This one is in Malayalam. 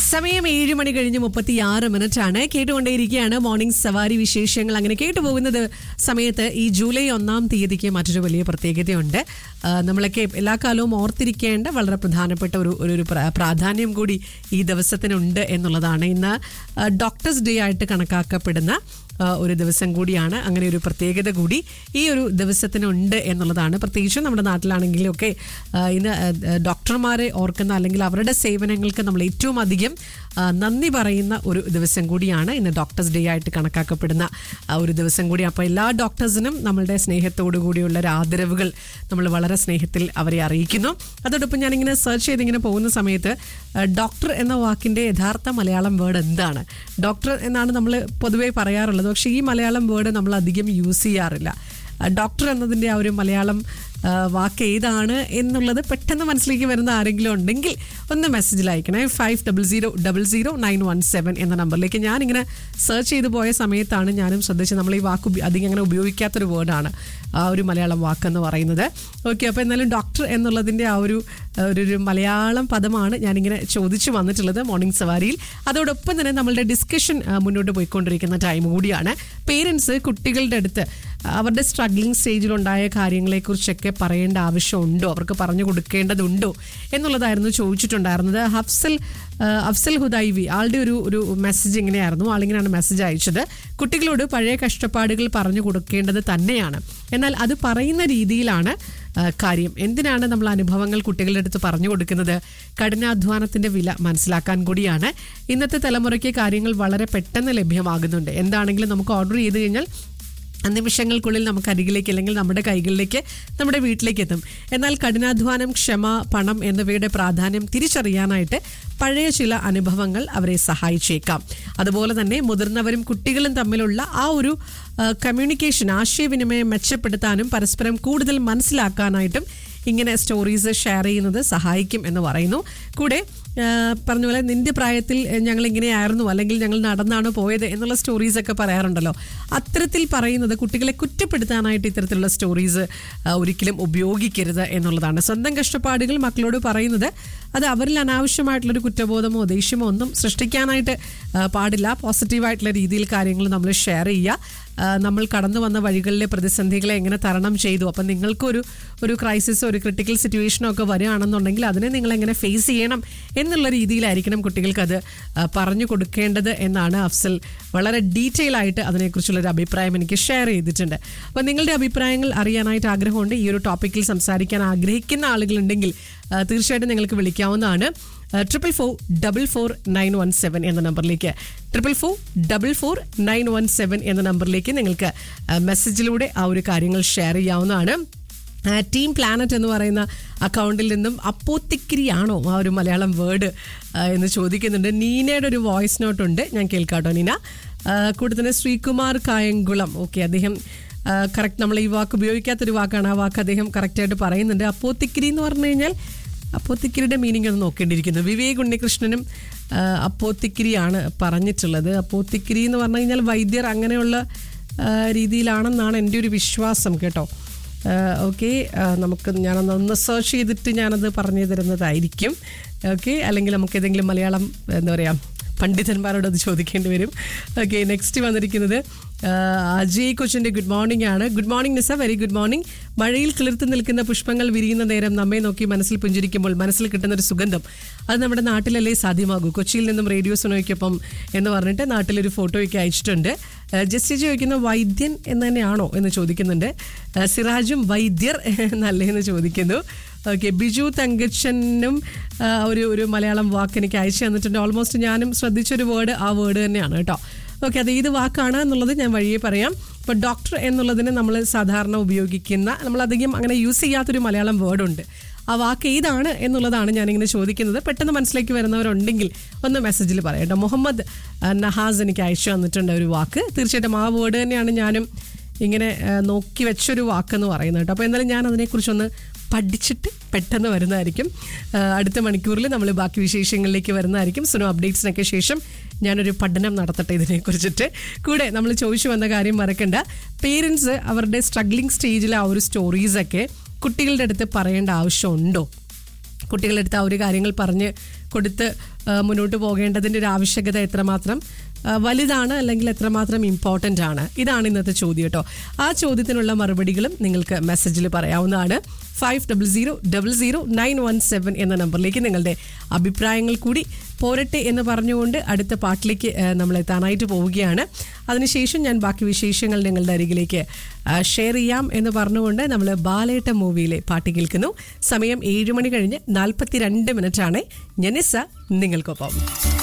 സമയം ഏഴ് മണി കഴിഞ്ഞ് മുപ്പത്തി ആറ് മിനിറ്റ് ആണ് കേട്ടുകൊണ്ടേയിരിക്കുകയാണ് മോർണിംഗ് സവാരി വിശേഷങ്ങൾ അങ്ങനെ കേട്ടുപോകുന്നത് സമയത്ത് ഈ ജൂലൈ ഒന്നാം തീയതിക്ക് മറ്റൊരു വലിയ പ്രത്യേകതയുണ്ട് ആ, നമ്മളൊക്കെ എല്ലാ കാലവും ഓർത്തിരിക്കേണ്ട വളരെ പ്രധാനപ്പെട്ട ഒരു ഒരു ഒരു പ്ര- പ്രാധാന്യം കൂടി ഈ ദിവസത്തിനുണ്ട് എന്നുള്ളതാണ് ഇന്ന് ആ, ഡോക്ടേഴ്സ് ഡേ ആയിട്ട് കണക്കാക്കപ്പെടുന്ന ആ, ഒരു ദിവസം കൂടിയാണ് അങ്ങനെ ഒരു പ്രത്യേകത കൂടി ഈ ഒരു ദിവസത്തിനുണ്ട് എന്നുള്ളതാണ് പ്രത്യേകിച്ചും നമ്മുടെ നാട്ടിലാണെങ്കിലും ഒക്കെ ആ, ഇന്ന് ആ, ആ, ഡോക്ടർമാരെ ഓർക്കുന്ന അല്ലെങ്കിൽ അവരുടെ സേവനങ്ങൾക്ക് നമ്മൾ ഏറ്റവും അധികം ആ, നന്ദി പറയുന്ന ഒരു ദിവസം കൂടിയാണ് ഇന്ന് ഡോക്ടേഴ്സ് ഡേ ആയിട്ട് കണക്കാക്കപ്പെടുന്ന ആ ഒരു ദിവസം കൂടി അപ്പോൾ എല്ലാ ഡോക്ടേഴ്സിനും നമ്മളുടെ സ്നേഹത്തോടു കൂടിയുള്ള ഒരു ആദരവുകൾ നമ്മൾ വളരെ സ്നേഹത്തിൽ അവരെ അറിയിക്കുന്നു അതോടൊപ്പം ഞാനിങ്ങനെ സെർച്ച് ചെയ്തിങ്ങനെ പോകുന്ന സമയത്ത് ആ, ഡോക്ടർ എന്ന വാക്കിൻ്റെ യഥാർത്ഥ മലയാളം വേർഡ് എന്താണ് ഡോക്ടർ എന്നാണ് നമ്മൾ പൊതുവേ പറയാറുള്ളത് പക്ഷേ ഈ മലയാളം വേർഡ് നമ്മൾ അധികം യൂസ് ചെയ്യാറില്ല ആ, ഡോക്ടർ എന്നതിൻ്റെ ആ ഒരു മലയാളം ആ, വാക്ക് ഏതാണ് എന്നുള്ളത് പെട്ടെന്ന് മനസ്സിലേക്ക് വരുന്ന ആരെങ്കിലും ഉണ്ടെങ്കിൽ ഒന്ന് മെസ്സേജിൽ അയക്കണേ five double zero double zero nine one seven എന്ന നമ്പറിലേക്ക് ഞാനിങ്ങനെ സെർച്ച് ചെയ്ത് പോയ സമയത്താണ് ഞാനും ശ്രദ്ധിച്ചത് നമ്മൾ ഈ വാക്ക് ഉപ- അധികം അങ്ങനെ ഉപയോഗിക്കാത്തൊരു വേർഡാണ് ആ ഒരു മലയാളം വാക്കെന്ന് പറയുന്നത് ഓക്കെ അപ്പോൾ എന്നാലും ഡോക്ടർ എന്നുള്ളതിൻ്റെ ആ ഒരു ഒരു ഒരു മലയാളം പദമാണ് ഞാനിങ്ങനെ ചോദിച്ചു വന്നിട്ടുള്ളത് മോർണിംഗ് സവാരിയിൽ അതോടൊപ്പം തന്നെ നമ്മളുടെ ഡിസ്കഷൻ മുന്നോട്ട് പോയിക്കൊണ്ടിരിക്കുന്ന ടൈം കൂടിയാണ് പേരൻസ് കുട്ടികളുടെ അടുത്ത് അവരുടെ സ്ട്രഗ്ലിംഗ് സ്റ്റേജിലുണ്ടായ കാര്യങ്ങളെക്കുറിച്ചൊക്കെ പറയേണ്ട ആവശ്യമുണ്ടോ അവർക്ക് പറഞ്ഞു കൊടുക്കേണ്ടതുണ്ടോ എന്നുള്ളതായിരുന്നു ചോദിച്ചിട്ടുണ്ടായിരുന്നത് ഹഫ്സൽ ആ, അഫ്സൽ ഹുദൈവി ആളുടെ ഒരു ഒരു മെസ്സേജ് ഇങ്ങനെയായിരുന്നു ആളിങ്ങനെയാണ് മെസ്സേജ് അയച്ചത് കുട്ടികളോട് പഴയ കഷ്ടപ്പാടുകൾ പറഞ്ഞു കൊടുക്കേണ്ടത് തന്നെയാണ് എന്നാൽ അത് പറയുന്ന രീതിയിലാണ് ആ, കാര്യം എന്തിനാണ് നമ്മൾ അനുഭവങ്ങൾ കുട്ടികളുടെ അടുത്ത് പറഞ്ഞു കൊടുക്കുന്നത് കഠിനാധ്വാനത്തിന്റെ വില മനസ്സിലാക്കാൻ കൂടിയാണ് ഇന്നത്തെ തലമുറയ്ക്ക് കാര്യങ്ങൾ വളരെ പെട്ടെന്ന് ലഭ്യമാകുന്നുണ്ട് എന്താണെങ്കിലും നമുക്ക് ഓർഡർ ചെയ്ത് കഴിഞ്ഞാൽ നിമിഷങ്ങൾക്കുള്ളിൽ നമുക്ക് അരികിലേക്ക് അല്ലെങ്കിൽ നമ്മുടെ കൈകളിലേക്ക് നമ്മുടെ വീട്ടിലേക്ക് എത്തും എന്നാൽ കഠിനാധ്വാനം ക്ഷമ പണം എന്നിവയുടെ പ്രാധാന്യം തിരിച്ചറിയാനായിട്ട് പഴയ ചില അനുഭവങ്ങൾ അവരെ സഹായിച്ചേക്കാം അതുപോലെ തന്നെ മുതിർന്നവരും കുട്ടികളും തമ്മിലുള്ള ആ ഒരു കമ്മ്യൂണിക്കേഷൻ ആശയവിനിമയം മെച്ചപ്പെടുത്താനും പരസ്പരം കൂടുതൽ മനസ്സിലാക്കാനായിട്ടും ഇങ്ങനെ സ്റ്റോറീസ് ഷെയർ ചെയ്യുന്നത് സഹായിക്കും എന്ന് പറയുന്നു കൂടെ ആ, പറഞ്ഞ പോലെ നിന്റെ പ്രായത്തിൽ ഞങ്ങൾ ഇങ്ങനെയായിരുന്നു അല്ലെങ്കിൽ ഞങ്ങൾ നടന്നാണ് പോയത് എന്നുള്ള സ്റ്റോറീസ് ഒക്കെ പറയാറുണ്ടല്ലോ അത്തരത്തിൽ പറയുന്നത് കുട്ടികളെ കുറ്റപ്പെടുത്താനായിട്ട് ഇത്തരത്തിലുള്ള സ്റ്റോറീസ് ആ, ഒരിക്കലും ഉപയോഗിക്കരുത് എന്നുള്ളതാണ് സ്വന്തം കഷ്ടപ്പാടുകൾ മക്കളോട് പറയുന്നത് അത് അവരിൽ അനാവശ്യമായിട്ടുള്ളൊരു കുറ്റബോധമോ ദേഷ്യമോ ഒന്നും സൃഷ്ടിക്കാനായിട്ട് ആ, പാടില്ല പോസിറ്റീവായിട്ടുള്ള രീതിയിൽ കാര്യങ്ങൾ നമ്മൾ ഷെയർ ചെയ്യുക ആ, നമ്മൾ കടന്നു വന്ന വഴികളിലെ പ്രതിസന്ധികളെ എങ്ങനെ തരണം ചെയ്തു അപ്പം നിങ്ങൾക്കൊരു ഒരു ക്രൈസിസോ ഒരു ക്രിട്ടിക്കൽ സിറ്റുവേഷനോ ഒക്കെ വരികയാണെന്നുണ്ടെങ്കിൽ അതിനെ നിങ്ങൾ എങ്ങനെ ഫേസ് ചെയ്യണം എന്നുള്ള രീതിയിലായിരിക്കണം കുട്ടികൾക്ക് അത് ആ, പറഞ്ഞു കൊടുക്കേണ്ടത് എന്നാണ് അഫ്സൽ വളരെ ഡീറ്റെയിൽ ആയിട്ട് അതിനെക്കുറിച്ചുള്ള ഒരു അഭിപ്രായം എനിക്ക് ഷെയർ ചെയ്തിട്ടുണ്ട് അപ്പോൾ നിങ്ങളുടെ അഭിപ്രായങ്ങൾ അറിയാനായിട്ട് ആഗ്രഹമുണ്ട് ഈ ഒരു ടോപ്പിക്കിൽ സംസാരിക്കാൻ ആഗ്രഹിക്കുന്ന ആളുകളുണ്ടെങ്കിൽ ആ, തീർച്ചയായിട്ടും നിങ്ങൾക്ക് വിളിക്കാവുന്നതാണ് triple four double four nine one seven എന്ന നമ്പറിലേക്ക് triple four double four nine one seven എന്ന നമ്പറിലേക്ക് നിങ്ങൾക്ക് ആ, മെസ്സേജിലൂടെ ആ ഒരു കാര്യങ്ങൾ ഷെയർ ചെയ്യാവുന്നതാണ് ആ, ടീം പ്ലാനറ്റ് എന്ന് പറയുന്ന അക്കൗണ്ടിൽ നിന്നും അപ്പോത്തിക്കിരിയാണോ ആ ഒരു മലയാളം വേർഡ് ആ, എന്ന് ചോദിക്കുന്നുണ്ട് നീനയുടെ ഒരു വോയിസ് നോട്ട് ഉണ്ട് ഞാൻ കേൾക്കാട്ടോ നീന ആ, കൂടെ തന്നെ ശ്രീകുമാർ കായംകുളം ഓക്കെ അദ്ദേഹം കറക്റ്റ് നമ്മൾ ഈ വാക്ക് ഉപയോഗിക്കാത്തൊരു വാക്കാണ് ആ വാക്ക് അദ്ദേഹം കറക്റ്റായിട്ട് പറയുന്നുണ്ട് അപ്പോത്തിക്കിരി എന്ന് പറഞ്ഞു കഴിഞ്ഞാൽ അപ്പോത്തിക്കിരിയുടെ മീനിങ് ഒന്ന് നോക്കേണ്ടിയിരിക്കുന്നു വിവേക് ഉണ്ണികൃഷ്ണനും ആ, അപ്പോത്തിക്കിരിയാണ് പറഞ്ഞിട്ടുള്ളത് അപ്പോത്തിക്കിരി എന്ന് പറഞ്ഞു കഴിഞ്ഞാൽ വൈദ്യർ അങ്ങനെയുള്ള ആ, രീതിയിലാണെന്നാണ് എൻ്റെ ഒരു വിശ്വാസം കേട്ടോ ഓക്കെ നമുക്ക് ഞാനൊന്ന് ഒന്ന് സെർച്ച് ചെയ്തിട്ട് ഞാനത് പറഞ്ഞു തരുന്നതായിരിക്കും ഓക്കെ അല്ലെങ്കിൽ നമുക്ക് ഏതെങ്കിലും മലയാളം എന്താ പറയുക പണ്ഡിതന്മാരോട് അത് ചോദിക്കേണ്ടി വരും ഓക്കെ നെക്സ്റ്റ് വന്നിരിക്കുന്നത് ആ, അജയ് കൊച്ചിൻ്റെ ഗുഡ് മോർണിംഗ് ആണ് good morning Nisa very good morning മഴയിൽ കിളിർത്ത് നിൽക്കുന്ന പുഷ്പങ്ങൾ വിരിയുന്ന നേരം നമ്മെ നോക്കി മനസ്സിൽ പുഞ്ചിരിക്കുമ്പോൾ മനസ്സിൽ കിട്ടുന്ന ഒരു സുഗന്ധം അത് നമ്മുടെ നാട്ടിലല്ലേ സാധ്യമാകൂ കൊച്ചിയിൽ നിന്നും റേഡിയോ സുനോയ്ക്കൊപ്പം എന്ന് പറഞ്ഞിട്ട് നാട്ടിലൊരു ഫോട്ടോയൊക്കെ അയച്ചിട്ടുണ്ട് ആ, ജസ്റ്റ് ചോദിക്കുന്ന വൈദ്യൻ എന്ന് തന്നെയാണോ എന്ന് ചോദിക്കുന്നുണ്ട് ആ, സിറാജും വൈദ്യർ എന്നല്ലേ എന്ന് ചോദിക്കുന്നു ഓക്കെ ബിജു തങ്കച്ചനും ആ, ഒരു ഒരു മലയാളം വാക്ക് എനിക്ക് അയച്ചു തന്നിട്ടുണ്ട് ഓൾമോസ്റ്റ് ഞാനും ശ്രദ്ധിച്ചൊരു വേർഡ് ആ വേർഡ് തന്നെയാണ് കേട്ടോ ഓക്കെ അത് ഏത് വാക്കാണ് എന്നുള്ളത് ഞാൻ വഴിയെ പറയാം ഇപ്പോൾ ഡോക്ടർ എന്നുള്ളതിന് നമ്മൾ സാധാരണ ഉപയോഗിക്കുന്ന നമ്മളധികം അങ്ങനെ യൂസ് ചെയ്യാത്തൊരു മലയാളം വേർഡുണ്ട് ആ വാക്ക് ഏതാണ് എന്നുള്ളതാണ് ഞാനിങ്ങനെ ചോദിക്കുന്നത് പെട്ടെന്ന് മനസ്സിലേക്ക് വരുന്നവരുണ്ടെങ്കിൽ ഒന്ന് മെസ്സേജിൽ പറയാം കേട്ടോ മുഹമ്മദ് ആ, നഹാസ് എനിക്ക് അയച്ചു തന്നിട്ടുണ്ട് ഒരു വാക്ക് തീർച്ചയായിട്ടും ആ വേർഡ് തന്നെയാണ് ഞാനും ഇങ്ങനെ ആ, നോക്കി വെച്ചൊരു വാക്കെന്ന് പറയുന്നത് കേട്ടോ അപ്പോൾ എന്തായാലും ഞാൻ അതിനെക്കുറിച്ചൊന്ന് പഠിച്ചിട്ട് പെട്ടെന്ന് വരുന്നതായിരിക്കും ആ, അടുത്ത മണിക്കൂറിൽ നമ്മൾ ബാക്കി വിശേഷങ്ങളിലേക്ക് വരുന്നതായിരിക്കും സുനോ അപ്ഡേറ്റ്സിനൊക്കെ ശേഷം ഞാനൊരു പഠനം നടത്തട്ടെ ഇതിനെക്കുറിച്ചിട്ട് കൂടെ നമ്മൾ ചോദിച്ചു വന്ന കാര്യം മറക്കണ്ട പേരൻസ് അവരുടെ സ്ട്രഗ്ലിംഗ് സ്റ്റേജിലെ ആ ഒരു സ്റ്റോറീസൊക്കെ കുട്ടികളുടെ അടുത്ത് പറയേണ്ട ആവശ്യമുണ്ടോ കുട്ടികളെടുത്ത് ആ ഒരു കാര്യങ്ങൾ പറഞ്ഞ് കൊടുത്ത് ആ, മുന്നോട്ട് പോകേണ്ടതിൻ്റെ ഒരു ആവശ്യകത എത്രമാത്രം ആ, വലുതാണ് അല്ലെങ്കിൽ എത്രമാത്രം ഇമ്പോർട്ടൻ്റ് ആണ് ഇതാണ് ഇന്നത്തെ ചോദ്യം കേട്ടോ ആ ചോദ്യത്തിനുള്ള മറുപടികളും നിങ്ങൾക്ക് മെസ്സേജിൽ പറയാവുന്നതാണ് five double zero double zero nine one seven എന്ന നമ്പറിലേക്ക് നിങ്ങളുടെ അഭിപ്രായങ്ങൾ കൂടി പോരട്ടെ എന്ന് പറഞ്ഞുകൊണ്ട് അടുത്ത പാട്ടിലേക്ക് ആ, നമ്മൾ എത്താനായിട്ട് പോവുകയാണ് അതിനുശേഷം ഞാൻ ബാക്കി വിശേഷങ്ങൾ നിങ്ങളുടെ അരികിലേക്ക് ആ, ഷെയർ ചെയ്യാം എന്ന് പറഞ്ഞുകൊണ്ട് നമ്മൾ ബാലേട്ട മൂവിയിലെ പാട്ട് കേൾക്കുന്നു സമയം ഏഴ് മണി കഴിഞ്ഞ് നാൽപ്പത്തിരണ്ട് മിനിറ്റാണ് ഞനിസ നിങ്ങൾക്കൊപ്പം